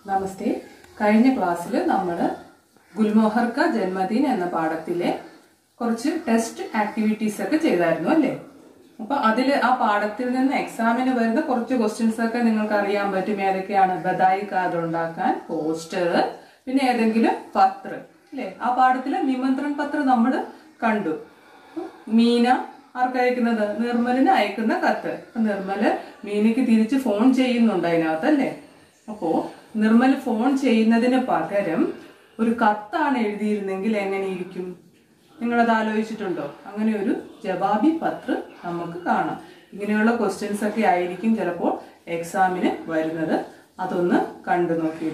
നമസ്തേ കഴിഞ്ഞ ക്ലാസ്സിൽ നമ്മൾ ഗുൽമോഹർക്ക ജന്മദിൻ എന്ന പാഠത്തിലെ കുറച്ച് ടെസ്റ്റ് ആക്ടിവിറ്റീസ് ഒക്കെ ചെയ്തായിരുന്നു അല്ലേ അപ്പൊ അതിൽ ആ പാഠത്തിൽ നിന്ന് എക്സാമിന് വരുന്ന കുറച്ച് ക്വസ്റ്റ്യൻസ് ഒക്കെ നിങ്ങൾക്ക് അറിയാൻ പറ്റും ഏതൊക്കെയാണ് ബദായി കാർഡ് ഉണ്ടാക്കാൻ പോസ്റ്റർ പിന്നെ ഏതെങ്കിലും പത്ര അല്ലേ ആ പാഠത്തിലെ നിമന്ത്രൺ പത്രം നമ്മൾ കണ്ടു മീന ആർക്ക് അയക്കുന്നത് നിർമ്മലിന് അയക്കുന്ന കത്ത് അപ്പൊ നിർമ്മല് മീനയ്ക്ക് തിരിച്ച് ഫോൺ ചെയ്യുന്നുണ്ട് അതിനകത്തല്ലേ അപ്പോ നിർമ്മൽ ഫോൺ ചെയ്യുന്നതിന് പകരം ഒരു കത്താണ് എഴുതിയിരുന്നെങ്കിൽ എങ്ങനെയിരിക്കും നിങ്ങളത് ആലോചിച്ചിട്ടുണ്ടോ അങ്ങനെ ഒരു ജവാബി പത്ര നമുക്ക് കാണാം ഇങ്ങനെയുള്ള ക്വസ്റ്റ്യൻസ് ഒക്കെ ആയിരിക്കും ചിലപ്പോൾ എക്സാമിന് വരുന്നത് അതൊന്ന് കണ്ടു നോക്കി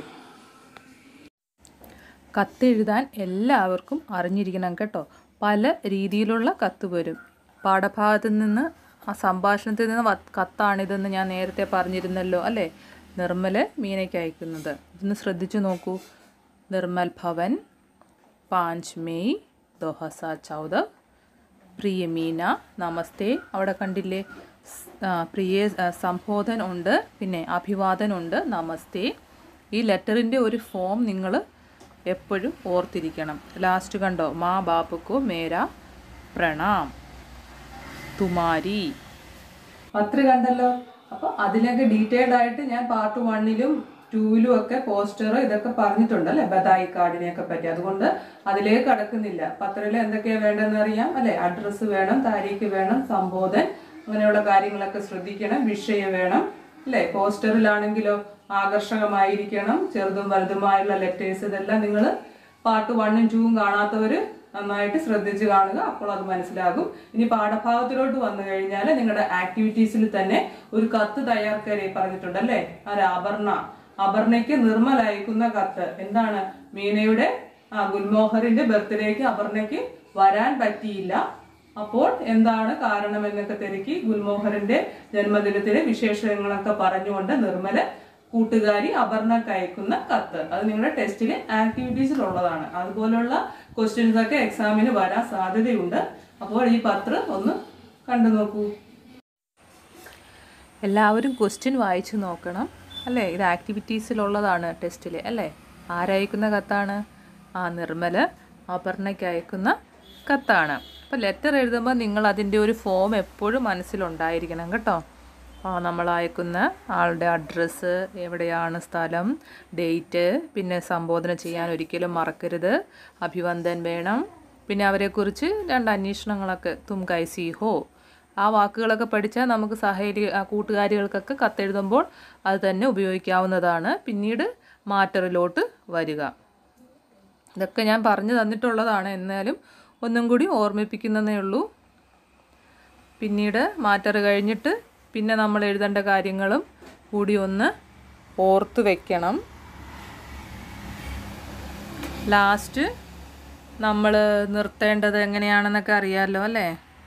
കത്തെഴുതാൻ എല്ലാവർക്കും അറിഞ്ഞിരിക്കണം കേട്ടോ പല രീതിയിലുള്ള കത്ത് വരും പാഠഭാഗത്ത് നിന്ന് ആ സംഭാഷണത്തിൽ നിന്ന് വ- കത്താണിതെന്ന് ഞാൻ നേരത്തെ പറഞ്ഞിരുന്നല്ലോ അല്ലേ നിർമ്മല് മീനയ്ക്ക് അയക്കുന്നത് ഇതൊന്ന് ശ്രദ്ധിച്ചു നോക്കൂ നിർമ്മൽ ഭവൻ പാഞ്ച് മെയ് ദോ ഹസാർ ചൗദ പ്രിയ മീന നമസ്തേ അവിടെ കണ്ടില്ലേ സ്- ആ, പ്രിയ ആ, സംബോധൻ ഉണ്ട് പിന്നെ അഭിവാദൻ ഉണ്ട് നമസ്തേ ഈ ലെറ്ററിൻ്റെ ഒരു ഫോം നിങ്ങൾ എപ്പോഴും ഓർത്തിരിക്കണം ലാസ്റ്റ് കണ്ടോ മാ ബാപ്പുക്കോ മേര പ്രണാം തുമാരി പത്ര കണ്ടല്ലോ അപ്പൊ അതിലൊക്കെ ഡീറ്റെയിൽഡ് ആയിട്ട് ഞാൻ പാർട്ട് വണ്ണിലും ടൂവിലും ഒക്കെ പോസ്റ്റർ ഇതൊക്കെ പറഞ്ഞിട്ടുണ്ട് അല്ലെ ബദായി കാർഡിനെ ഒക്കെ പറ്റി അതുകൊണ്ട് അതിലേക്ക് കടക്കുന്നില്ല പത്രത്തിൽ എന്തൊക്കെയാ വേണ്ടതെന്ന് അറിയാം അല്ലെ അഡ്രസ്സ് വേണം താരീഖ് വേണം സംബോധൻ അങ്ങനെയുള്ള കാര്യങ്ങളൊക്കെ ശ്രദ്ധിക്കണം വിഷയം വേണം അല്ലെ പോസ്റ്ററിലാണെങ്കിലോ ആകർഷകമായിരിക്കണം ചെറുതും വലുതുമായുള്ള ലെറ്റേഴ്സ് ഇതെല്ലാം നിങ്ങൾ പാർട്ട് വണ്ണും ടൂവും കാണാത്തവര് നന്നായിട്ട് ശ്രദ്ധിച്ച് കാണുക അപ്പോൾ അത് മനസ്സിലാകും ഇനി പാഠഭാഗത്തിലോട്ട് വന്നു കഴിഞ്ഞാൽ നിങ്ങളുടെ ആക്ടിവിറ്റീസിൽ തന്നെ ഒരു കത്ത് തയ്യാറാക്കാനേ പറഞ്ഞിട്ടുണ്ട് അല്ലേ ആര് അപർണ അപർണയ്ക്ക് നിർമ്മൽ അയക്കുന്ന കത്ത് എന്താണ് മീനയുടെ ആ ഗുൽമോഹറിന്റെ ബർത്ത്ഡേക്ക് അപർണയ്ക്ക് വരാൻ പറ്റിയില്ല അപ്പോൾ എന്താണ് കാരണം എന്നൊക്കെ തിരക്കി ഗുൽമോഹറിന്റെ ജന്മദിനത്തിലെ വിശേഷങ്ങളൊക്കെ പറഞ്ഞുകൊണ്ട് നിർമ്മല് കൂട്ടുകാരി അപർണക്ക് അയക്കുന്ന കത്ത് അത് നിങ്ങളുടെ ടെസ്റ്റിലെ ആക്ടിവിറ്റീസിൽ ഉള്ളതാണ് അതുപോലുള്ള ക്വസ്റ്റ്യൻസ് ഒക്കെ എക്സാമിന് വരാൻ സാധ്യതയുണ്ട് അപ്പോൾ ഈ പത്രം ഒന്ന് കണ്ടു നോക്കൂ എല്ലാവരും ക്വസ്റ്റ്യൻ വായിച്ചു നോക്കണം അല്ലേ ഇത് ആക്ടിവിറ്റീസിലുള്ളതാണ് ടെസ്റ്റിൽ അല്ലേ ആരയക്കുന്ന കത്താണ് ആ നിർമ്മല് അപർണയ്ക്ക് അയക്കുന്ന കത്താണ് അപ്പോൾ ലെറ്റർ എഴുതുമ്പോൾ നിങ്ങൾ അതിൻ്റെ ഒരു ഫോം എപ്പോഴും മനസ്സിലുണ്ടായിരിക്കണം കേട്ടോ ആ നമ്മൾ അയക്കുന്ന ആളുടെ അഡ്രസ്സ് എവിടെയാണ് സ്ഥലം ഡേറ്റ് പിന്നെ സംബോധന ചെയ്യാൻ ഒരിക്കലും മറക്കരുത് അഭിവന്ദൻ വേണം പിന്നെ അവരെക്കുറിച്ച് രണ്ട് അന്വേഷണങ്ങളൊക്കെ തും കൈസി ഹോ ആ വാക്കുകളൊക്കെ പഠിച്ചാൽ നമുക്ക് സഹേലി ആ കൂട്ടുകാരികൾക്കൊക്കെ കത്തെഴുതുമ്പോൾ അത് തന്നെ ഉപയോഗിക്കാവുന്നതാണ് പിന്നീട് മാറ്ററിലോട്ട് വരിക ഇതൊക്കെ ഞാൻ പറഞ്ഞു തന്നിട്ടുള്ളതാണ് എന്നാലും ഒന്നും കൂടി ഓർമ്മിപ്പിക്കുന്നതേ ഉള്ളൂ പിന്നീട് മാറ്റർ കഴിഞ്ഞിട്ട് പിന്നെ നമ്മൾ എഴുതേണ്ട കാര്യങ്ങളും കൂടി ഒന്ന് ഓർത്ത് വെക്കണം ലാസ്റ്റ് നമ്മൾ നിർത്തേണ്ടത് എങ്ങനെയാണെന്നൊക്കെ അറിയാമല്ലോ അല്ലേ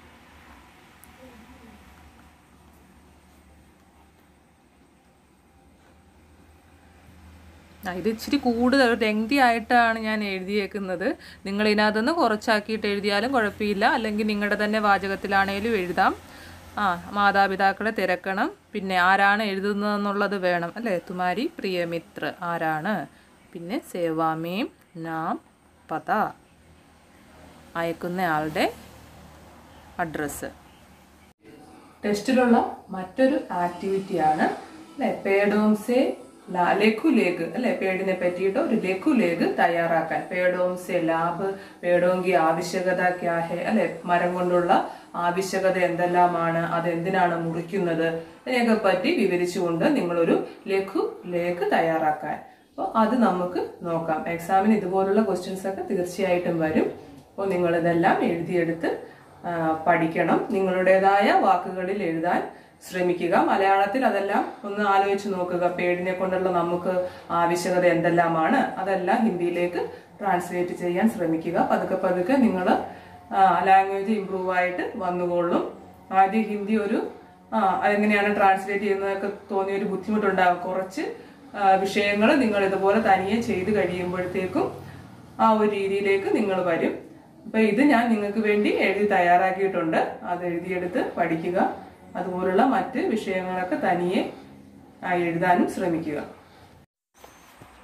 ആ, ഇത് ഇച്ചിരി കൂടുതൽ ലെങ്തി ആയിട്ടാണ് ഞാൻ എഴുതിയേക്കുന്നത് നിങ്ങൾ ഇതിനകത്തുനിന്ന് കുറച്ചാക്കിയിട്ട് എഴുതിയാലും കുഴപ്പമില്ല അല്ലെങ്കിൽ നിങ്ങളുടെ തന്നെ വാചകത്തിലാണേലും എഴുതാം ആ മാതാപിതാക്കളെ തിരക്കണം പിന്നെ ആരാണ് എഴുതുന്നതെന്നുള്ളത് വേണം അല്ലേ തുമാരി പ്രിയമിത്ര ആരാണ് പിന്നെ സേവാമേം നാം പത അയക്കുന്നയാളുടെ അഡ്രസ്സ് ടെസ്റ്റിലുള്ള മറ്റൊരു ആക്ടിവിറ്റിയാണ് അല്ലെ പേഡോംസെ ലാ- ലഘുലേഖ് അല്ലെ പേടിനെ പറ്റിയിട്ട് ഒരു ലഘുലേഖ് തയ്യാറാക്കാൻ പേഡോംസെ ലാഭ് പേഡോങ്കി ആവശ്യകത ക്യാഹെ അല്ലെ മരം കൊണ്ടുള്ള ആവശ്യകത എന്തെല്ലാമാണ് അത് എന്തിനാണ് മുറിക്കുന്നത് ഇതിനെയൊക്കെ പറ്റി വിവരിച്ചുകൊണ്ട് നിങ്ങളൊരു ലഘു ലേഖ് തയ്യാറാക്കാൻ അപ്പോൾ അത് നമുക്ക് നോക്കാം എക്സാമിന് ഇതുപോലുള്ള ക്വസ്റ്റ്യൻസ് ഒക്കെ തീർച്ചയായിട്ടും വരും അപ്പോൾ നിങ്ങളിതെല്ലാം എഴുതിയെടുത്ത് ആ, പഠിക്കണം നിങ്ങളുടേതായ വാക്കുകളിൽ എഴുതാൻ ശ്രമിക്കുക മലയാളത്തിൽ അതെല്ലാം ഒന്ന് ആലോചിച്ച് നോക്കുക പേടിനെ കൊണ്ടുള്ള നമുക്ക് ആവശ്യകത എന്തെല്ലാമാണ് അതെല്ലാം ഹിന്ദിയിലേക്ക് ട്രാൻസ്ലേറ്റ് ചെയ്യാൻ ശ്രമിക്കുക പതുക്കെ പതുക്കെ നിങ്ങൾ ലാംഗ്വേജ് ഇമ്പ്രൂവ് ആയിട്ട് വന്നുകൊള്ളും ആദ്യം ഹിന്ദി ഒരു ആ, അതെങ്ങനെയാണ് ട്രാൻസ്ലേറ്റ് ചെയ്യുന്നതൊക്കെ തോന്നിയ ഒരു ബുദ്ധിമുട്ടുണ്ടാകും കുറച്ച് വിഷയങ്ങൾ നിങ്ങൾ ഇതുപോലെ തനിയെ ചെയ്ത് കഴിയുമ്പോഴത്തേക്കും ആ ഒരു രീതിയിലേക്ക് നിങ്ങൾ വരും അപ്പൊ ഇത് ഞാൻ നിങ്ങൾക്ക് വേണ്ടി എഴുതി തയ്യാറാക്കിയിട്ടുണ്ട് അത് എഴുതിയെടുത്ത് പഠിക്കുക അതുപോലുള്ള മറ്റ് വിഷയങ്ങളൊക്കെ തനിയെ ആ, എഴുതാനും ശ്രമിക്കുക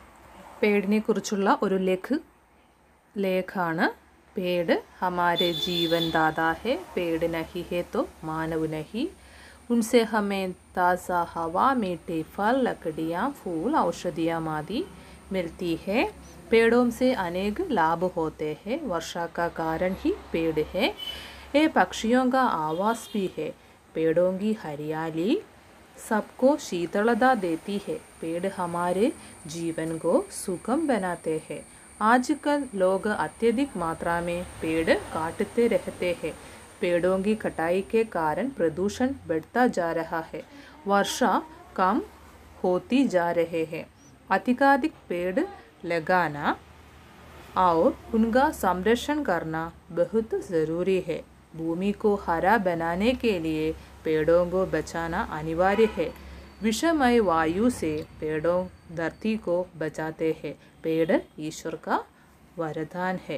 പേടിനെ കുറിച്ചുള്ള ഒരു ലഘു ലേഖാണ് पेड़ हमारे जीवन दाता है पेड़ नहीं है तो मानव नहीं उनसे हमें ताज़ा हवा मीठे फल लकड़ियाँ फूल औषधियाँ आदि मिलती है पेड़ों से अनेक लाभ होते हैं वर्षा का कारण ही पेड़ है ये पक्षियों का आवास भी है पेड़ों की हरियाली सबको शीतलता देती है पेड़ हमारे जीवन को सुगम बनाते हैं आजकल लोग अत्यधिक मात्रा में पेड़ काटते रहते हैं पेड़ों की कटाई के कारण प्रदूषण बढ़ता जा रहा है वर्षा कम होती जा रहे हैं अधिकाधिक पेड़ लगाना और उनका संरक्षण करना बहुत ज़रूरी है भूमि को हरा बनाने के लिए पेड़ों को बचाना अनिवार्य है विषमय वायु से पेड़ों धरती को बचाते हैं पेड़ ईश्वर का वरदान है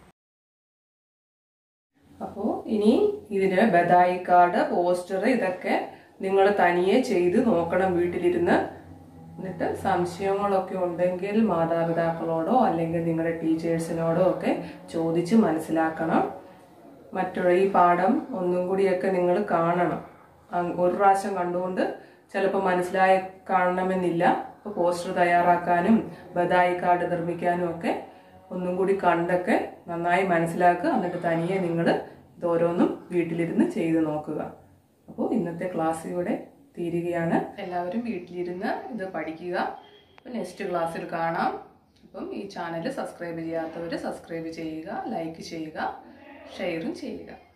അപ്പോൾ ഇനി ഇതിന് ബദായി കാർഡ് പോസ്റ്റർ ഇതൊക്കെ നിങ്ങൾ തനിയെ ചെയ്ത് നോക്കണം വീട്ടിലിരുന്ന് എന്നിട്ട് സംശയങ്ങളൊക്കെ ഉണ്ടെങ്കിൽ മാതാപിതാക്കളോടോ അല്ലെങ്കിൽ നിങ്ങളുടെ ടീച്ചേഴ്സിനോടോ ഒക്കെ ചോദിച്ച് മനസ്സിലാക്കണം മറ്റുള്ള ഈ പാഠം ഒന്നും കൂടിയൊക്കെ നിങ്ങൾ കാണണം അങ് ഒരു പ്രാവശ്യം കണ്ടുകൊണ്ട് ചിലപ്പോൾ മനസ്സിലായി കാണണമെന്നില്ല അപ്പോൾ പോസ്റ്റർ തയ്യാറാക്കാനും ബദായി കാർഡ് നിർമ്മിക്കാനും ഒക്കെ ഒന്നും കൂടി കണ്ടൊക്കെ നന്നായി മനസ്സിലാക്കുക എന്നിട്ട് തനിയെ നിങ്ങൾ ഇതോരോന്നും വീട്ടിലിരുന്ന് ചെയ്ത് നോക്കുക അപ്പോൾ ഇന്നത്തെ ക്ലാസ് ഇവിടെ തീരുകയാണ് എല്ലാവരും വീട്ടിലിരുന്ന് ഇത് പഠിക്കുക അപ്പോൾ നെക്സ്റ്റ് ക്ലാസ്സിൽ കാണാം അപ്പം ഈ ചാനൽ സബ്സ്ക്രൈബ് ചെയ്യാത്തവർ സബ്സ്ക്രൈബ് ചെയ്യുക ലൈക്ക് ചെയ്യുക ഷെയറും ചെയ്യുക